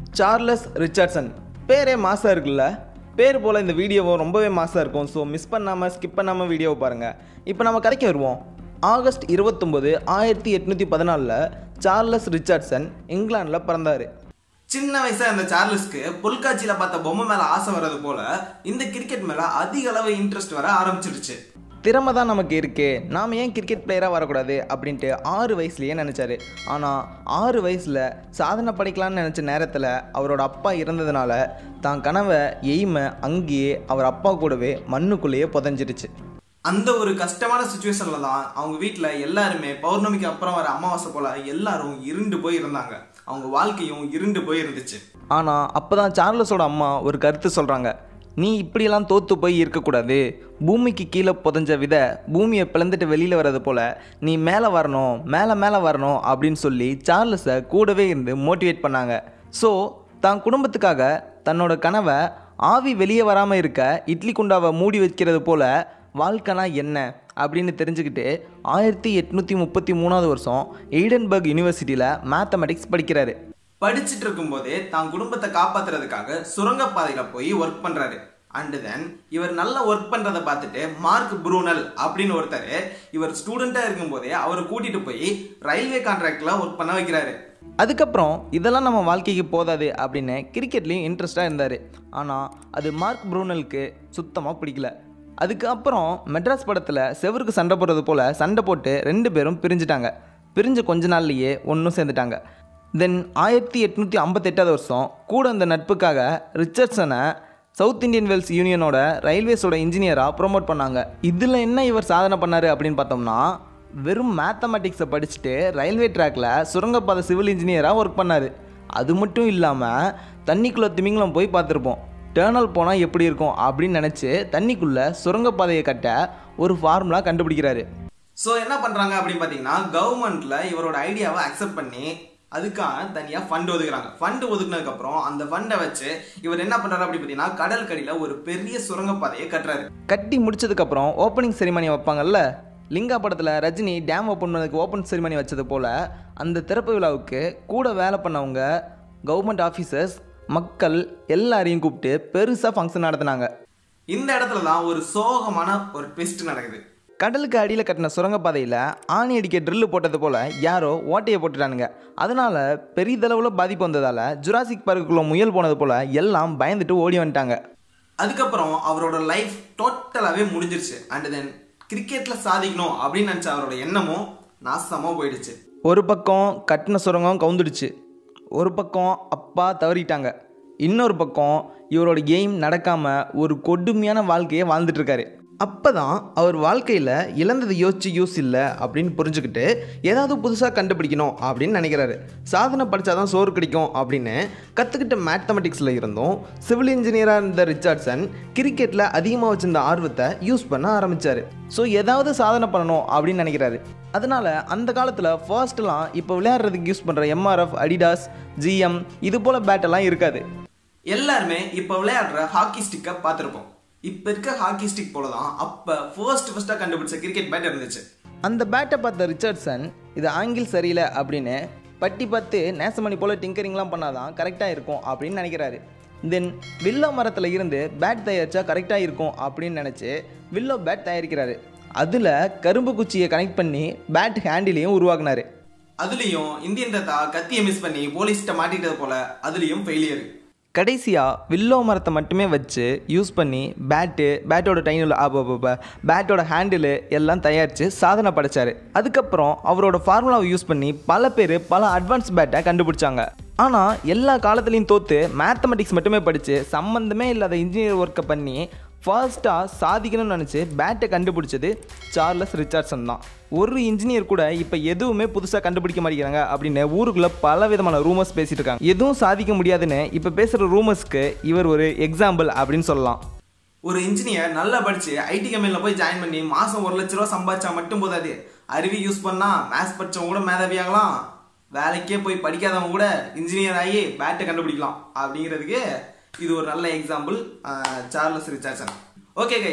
Charles Richardson பேரே மாசாக இருக்குல்ல பேர் போல் இந்த வீடியோவும் ரொம்பவே மாசாக இருக்கும் ஸோ மிஸ் பண்ணாமல் ஸ்கிப் பண்ணாமல் வீடியோவை பாருங்கள் இப்போ நம்ம கதைக்கு வருவோம் ஆகஸ்ட் இருபத்தொம்போது ஆயிரத்தி எட்நூற்றி பதினாலில் சார்லஸ் ரிச்சர்ட்சன் இங்கிலாந்தில் பிறந்தார் சின்ன வயசா இருந்த சார்லஸ்க்கு பொல்காட்சியில பார்த்த பொம்மை மேல ஆசை வர்றது போல இந்த கிரிக்கெட் மேல அதிக அளவு இன்ட்ரெஸ்ட் வர ஆரம்பிச்சிருச்சு திறமை தான் நமக்கு இருக்கு நாம் ஏன் கிரிக்கெட் பிளேயராக வரக்கூடாது அப்படின்ட்டு ஆறு வயசுலயே நினச்சாரு ஆனால் ஆறு வயசில் சாதனை படைக்கலாம்னு நினச்ச நேரத்தில் அவரோட அப்பா இறந்ததுனால தான் கனவை எய்மை அங்கேயே அவர் அப்பா கூடவே மண்ணுக்குள்ளேயே புதஞ்சிருச்சு அந்த ஒரு கஷ்டமான சுச்சுவேஷன்ல தான் அவங்க வீட்டில் எல்லாருமே பௌர்ணமிக்கு அப்புறம் வர அமாவாசை போல எல்லாரும் இருண்டு போய் இருந்தாங்க அவங்க வாழ்க்கையும் இருண்டு போய் இருந்துச்சு ஆனால் அப்போ தான் சார்லஸோட அம்மா ஒரு கருத்து சொல்கிறாங்க நீ இப்படியெல்லாம் தோத்து போய் இருக்கக்கூடாது பூமிக்கு கீழே புதஞ்ச வித பூமியை பிளந்துட்டு வெளியில் வர்றது போல நீ மேலே வரணும் மேலே மேலே வரணும் அப்படின்னு சொல்லி சார்லஸை கூடவே இருந்து மோட்டிவேட் பண்ணாங்க ஸோ தான் குடும்பத்துக்காக தன்னோட கனவை ஆவி வெளியே வராமல் இருக்க இட்லி குண்டாவை மூடி வைக்கிறது போல வாழ்க்கைனா என்ன அப்படின்னு தெரிஞ்சுக்கிட்டு ஆயிரத்தி எட்நூற்றி முப்பத்தி மூணாவது வருஷம் எய்டன்பர்க் யூனிவர்சிட்டியில் மேத்தமெட்டிக்ஸ் படிக்கிறாரு படிச்சுட்டு இருக்கும்போதே தான் குடும்பத்தை காப்பாத்துறதுக்காக சுரங்கப்பாதையில போய் ஒர்க் பண்றாரு அண்ட் தென் இவர் நல்லா ஒர்க் பண்றதை பார்த்துட்டு மார்க் ப்ரூனல் அப்படின்னு ஒருத்தர் இவர் ஸ்டூடெண்டா இருக்கும்போதே அவரை கூட்டிட்டு போய் ரயில்வே கான்ட்ராக்ட்ல ஒர்க் பண்ண வைக்கிறாரு அதுக்கப்புறம் இதெல்லாம் நம்ம வாழ்க்கைக்கு போதாது அப்படின்னு கிரிக்கெட்லேயும் இன்ட்ரெஸ்டாக இருந்தார் ஆனால் அது மார்க் ப்ரூனலுக்கு சுத்தமாக பிடிக்கல அதுக்கு அப்புறம் மெட்ராஸ் படத்தில் செவருக்கு சண்டை போடுறது போல் சண்டை போட்டு ரெண்டு பேரும் பிரிஞ்சுட்டாங்க பிரிஞ்ச கொஞ்ச நாள்லயே ஒன்றும் சேர்ந்துட்டாங்க தென் ஆயிரத்தி எட்நூற்றி ஐம்பத்தெட்டாவது வருஷம் கூட அந்த நட்புக்காக ரிச்சர்ட்சனை சவுத் இந்தியன் வெல்ஸ் யூனியனோட ரயில்வேஸோட இன்ஜினியராக ப்ரோமோட் பண்ணாங்க இதில் என்ன இவர் சாதனை பண்ணார் அப்படின்னு பார்த்தோம்னா வெறும் மேத்தமெட்டிக்ஸை படிச்சுட்டு ரயில்வே ட்ராக்ல சுரங்கப்பாதை சிவில் இன்ஜினியராக ஒர்க் பண்ணார் அது மட்டும் இல்லாமல் தண்ணிக்குள்ளே திமிங்கலம் போய் பார்த்துருப்போம் டேர்னல் போனால் எப்படி இருக்கும் அப்படின்னு நினச்சி தண்ணிக்குள்ளே சுரங்கப்பாதையை கட்ட ஒரு ஃபார்முலா கண்டுபிடிக்கிறாரு ஸோ என்ன பண்ணுறாங்க அப்படின்னு பார்த்தீங்கன்னா கவர்மெண்ட்டில் இவரோட ஐடியாவை அக்செப்ட் பண்ணி அதுக்காக தனியாக ஃபண்ட் ஒதுக்குறாங்க ஃபண்ட் ஒதுக்குனதுக்கப்புறம் அந்த ஃபண்டை வச்சு இவர் என்ன பண்ணுறாரு அப்படி பார்த்தீங்கன்னா கடல் கடியில் ஒரு பெரிய சுரங்கப்பாதையை கட்டுறாரு கட்டி முடிச்சதுக்கப்புறம் ஓப்பனிங் செரிமனி வைப்பாங்கல்ல லிங்கா படத்தில் ரஜினி டேம் ஓப்பன் பண்ணதுக்கு ஓப்பன் செரிமனி வச்சது போல் அந்த திறப்பு விழாவுக்கு கூட வேலை பண்ணவங்க கவர்மெண்ட் ஆஃபீஸர்ஸ் மக்கள் எல்லாரையும் கூப்பிட்டு பெருசாக ஃபங்க்ஷன் நடத்தினாங்க இந்த இடத்துல தான் ஒரு சோகமான ஒரு ட்விஸ்ட் நடக்குது கடலுக்கு அடியில் கட்டின சுரங்கப்பாதையில் ஆணி அடிக்க ட்ரில்லு போட்டது போல் யாரோ ஓட்டையை போட்டுட்டானுங்க அதனால் பெரிதளவில் பாதிப்பு வந்ததால் ஜுராசிக் பார்க்குள்ள முயல் போனது போல் எல்லாம் பயந்துட்டு ஓடி வந்துட்டாங்க அதுக்கப்புறம் அவரோட லைஃப் டோட்டலாகவே முடிஞ்சிருச்சு அண்ட் தென் கிரிக்கெட்டில் சாதிக்கணும் அப்படின்னு நினச்ச அவரோட எண்ணமும் நாசமாக போயிடுச்சு ஒரு பக்கம் கட்டின சுரங்கம் கவுந்துடுச்சு ஒரு பக்கம் அப்பா தவறிட்டாங்க இன்னொரு பக்கம் இவரோட கேம் நடக்காமல் ஒரு கொடுமையான வாழ்க்கையை வாழ்ந்துட்டு இருக்காரு அப்போ தான் அவர் வாழ்க்கையில் இழந்தது யோசிச்சு யூஸ் இல்லை அப்படின்னு புரிஞ்சுக்கிட்டு ஏதாவது புதுசாக கண்டுபிடிக்கணும் அப்படின்னு நினைக்கிறாரு சாதனை படித்தா தான் சோறு கிடைக்கும் அப்படின்னு கற்றுக்கிட்ட மேத்தமெட்டிக்ஸில் இருந்தும் சிவில் இன்ஜினியராக இருந்த ரிச்சார்ட்சன் கிரிக்கெட்டில் அதிகமாக வச்சிருந்த ஆர்வத்தை யூஸ் பண்ண ஆரம்பித்தார் ஸோ ஏதாவது சாதனை பண்ணணும் அப்படின்னு நினைக்கிறாரு அதனால் அந்த காலத்தில் ஃபர்ஸ்ட்லாம் இப்போ விளையாடுறதுக்கு யூஸ் பண்ணுற எம்ஆர்எஃப் அடிடாஸ் ஜிஎம் இது போல் பேட்டெல்லாம் இருக்காது எல்லாருமே இப்போ விளையாடுற ஹாக்கி ஸ்டிக்கை பார்த்துருப்போம் இப்போ இருக்க ஹாக்கி ஸ்டிக் போல தான் அப்போ ஃபர்ஸ்ட் ஃபர்ஸ்ட்டாக கண்டுபிடிச்ச கிரிக்கெட் பேட் இருந்துச்சு அந்த பேட்டை பார்த்த ரிச்சர்ட்சன் இது ஆங்கிள் சரியில்லை அப்படின்னு பட்டி பார்த்து நேசமணி போல் டிங்கரிங்லாம் பண்ணாதான் கரெக்டாக இருக்கும் அப்படின்னு நினைக்கிறாரு தென் வில்லோ மரத்தில் இருந்து பேட் தயாரிச்சா கரெக்டாக இருக்கும் அப்படின்னு நினச்சி வில்லோ பேட் தயாரிக்கிறாரு அதில் கரும்பு குச்சியை கனெக்ட் பண்ணி பேட் ஹேண்டிலையும் உருவாக்குனாரு அதுலேயும் இந்தியன் ரத்தா கத்தியை மிஸ் பண்ணி போலீஸ்கிட்ட மாட்டிட்டது போல அதுலேயும் ஃபெயிலியர் கடைசியாக வில்லோ மரத்தை மட்டுமே வச்சு யூஸ் பண்ணி பேட்டு பேட்டோட டைனில் பேட்டோட ஹேண்டிலு எல்லாம் தயாரித்து சாதனை படைச்சார் அதுக்கப்புறம் அவரோட ஃபார்முலாவை யூஸ் பண்ணி பல பேர் பல அட்வான்ஸ் பேட்டை கண்டுபிடிச்சாங்க ஆனால் எல்லா காலத்துலேயும் தோற்று மேத்தமெட்டிக்ஸ் மட்டுமே படித்து சம்மந்தமே இல்லாத இன்ஜினியர் ஒர்க்கை பண்ணி ஃபர்ஸ்ட்டாக சாதிக்கணும்னு நினச்சி பேட்டை கண்டுபிடிச்சது சார்லஸ் ரிச்சார்ட்சன் தான் ஒரு இன்ஜினியர் கூட இப்போ எதுவுமே புதுசாக கண்டுபிடிக்க மாட்டேங்கிறாங்க அப்படின்னு ஊருக்குள்ளே பல விதமான ரூமர்ஸ் பேசிட்டு இருக்காங்க எதுவும் சாதிக்க முடியாதுன்னு இப்போ பேசுகிற ரூமர்ஸ்க்கு இவர் ஒரு எக்ஸாம்பிள் அப்படின்னு சொல்லலாம் ஒரு இன்ஜினியர் நல்லா படிச்சு ஐடி கம்பெனியில் போய் ஜாயின் பண்ணி மாதம் ஒரு லட்ச ரூபா சம்பாதிச்சா மட்டும் போதாது அருவி யூஸ் பண்ணா மேத்ஸ் படிச்சவங்க கூட மேதாவியாகலாம் வேலைக்கே போய் படிக்காதவங்க கூட இன்ஜினியர் ஆகி பேட்டை கண்டுபிடிக்கலாம் அப்படிங்கிறதுக்கு இது ஒரு நல்ல example Charles Richardson okay guys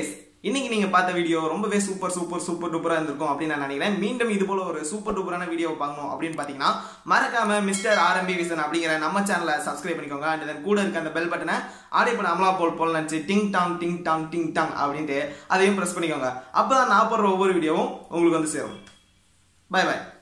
இன்னைக்கு நீங்க பார்த்த வீடியோ ரொம்பவே சூப்பர் சூப்பர் சூப்பர் டூப்பரா இருந்திருக்கும் அப்படின்னு நான் நினைக்கிறேன் மீண்டும் இது போல ஒரு சூப்பர் டூப்பரான வீடியோ பார்க்கணும் அப்படின்னு பாத்தீங்கன்னா மறக்காம மிஸ்டர் ஆர்எம்பி விசன் அப்படிங்கிற நம்ம சேனலை சப்ஸ்கிரைப் பண்ணிக்கோங்க அண்ட் தென் கூட இருக்க அந்த பெல் பட்டனை ஆடி பண்ண அமலா போல் போல் நினச்சி ding dong ding dong ding dong அப்படின்ட்டு அதையும் ப்ரெஸ் பண்ணிக்கோங்க அப்பதான் நான் போடுற ஒவ்வொரு வீடியோவும் உங்களுக்கு வந்து சேரும் பை பை